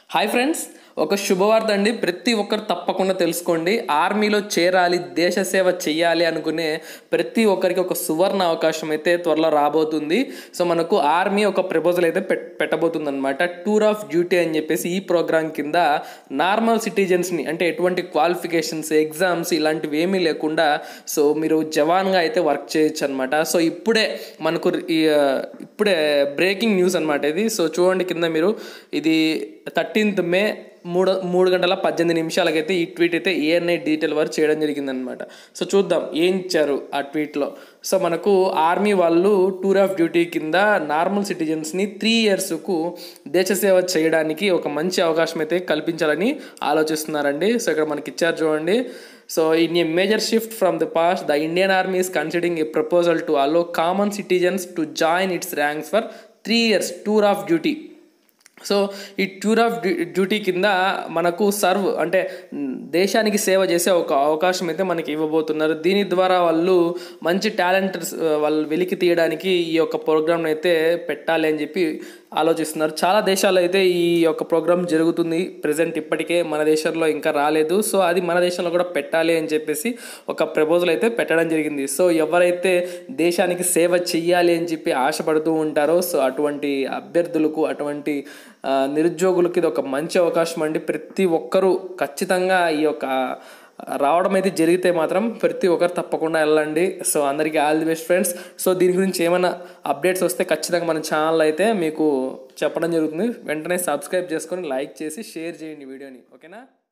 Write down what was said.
hi friends ఒక శుభవార్త అండి ప్రతి ఒక్కరు తప్పకుండా తెలుసుకోండి ఆర్మీలో చేరాలి దేశ సేవ చేయాలి అనుకునే ప్రతి ఒక్కరికి ఒక సువర్ణ అవకాశం అయితే త్వరలో రాబోతుంది సో మనకు ఆర్మీ ఒక ప్రపోజల్ అయితే పెట్ పెట్టబోతుంది అనమాట టూర్ ఆఫ్ డ్యూటీ అని చెప్పేసి ఈ ప్రోగ్రామ్ కింద నార్మల్ సిటిజన్స్ని అంటే ఎటువంటి క్వాలిఫికేషన్స్ ఎగ్జామ్స్ ఇలాంటివి ఏమీ లేకుండా సో మీరు జవాన్గా అయితే వర్క్ చేయొచ్చు అనమాట సో ఇప్పుడే మనకు ఈ, ఆ, ఇప్పుడే బ్రేకింగ్ న్యూస్ అనమాట ఇది సో చూడండి కింద మీరు ఇది థర్టీన్త్ మే మూడు మూడు గంటల పద్దెనిమిది నిమిషాలకైతే ఈ ట్వీట్ అయితే ఏఎన్ఐ డీటెయిల్ వర్క్ చేయడం జరిగిందనమాట సో చూద్దాం ఏం ఇచ్చారు ఆ ట్వీట్లో సో మనకు ఆర్మీ వాళ్ళు టూర్ ఆఫ్ డ్యూటీ కింద నార్మల్ సిటిజన్స్ని త్రీ ఇయర్స్కు దేశ సేవ చేయడానికి ఒక మంచి అవకాశం అయితే కల్పించాలని ఆలోచిస్తున్నారండి సో ఇక్కడ మనకి ఇచ్చారు చూడండి so in a major shift from the past the Indian army is considering a proposal to allow common citizens to join its ranks for three years tour of duty so ఈ tour of duty కింద మనకు serve అంటే దేశానికి సేవ చేసే ఒక అవకాశం అయితే మనకి ఇవ్వబోతున్నారు దీని ద్వారా వాళ్ళు మంచి టాలెంట్ వాళ్ళు వెలికి తీయడానికి ఈ యొక్క ప్రోగ్రామ్ అయితే పెట్టాలి అని చెప్పి ఆలోచిస్తున్నారు చాలా దేశాల్లో అయితే ఈ యొక్క ప్రోగ్రామ్ జరుగుతుంది ప్రజెంట్ ఇప్పటికే మన దేశంలో ఇంకా రాలేదు సో అది మన దేశంలో కూడా పెట్టాలి అని చెప్పేసి ఒక ప్రపోజల్ అయితే పెట్టడం జరిగింది సో ఎవరైతే దేశానికి సేవ చెయ్యాలి అని చెప్పి ఆశపడుతూ ఉంటారో సో అటువంటి అభ్యర్థులకు అటువంటి ఆ, నిరుద్యోగులకి ఇది ఒక మంచి అవకాశం అండి ప్రతి ఒక్కరూ ఖచ్చితంగా ఈ యొక్క రావడం అయితే జరిగితే మాత్రం ప్రతి ఒక్కరు తప్పకుండా వెళ్ళండి సో అందరికీ all the best friends so దీని గురించి ఏమైనా అప్డేట్స్ వస్తే ఖచ్చితంగా మన ఛానల్ అయితే మీకు చెప్పడం జరుగుతుంది వెంటనే సబ్స్క్రైబ్ చేసుకొని లైక్ చేసి షేర్ చేయండి వీడియోని ఓకేనా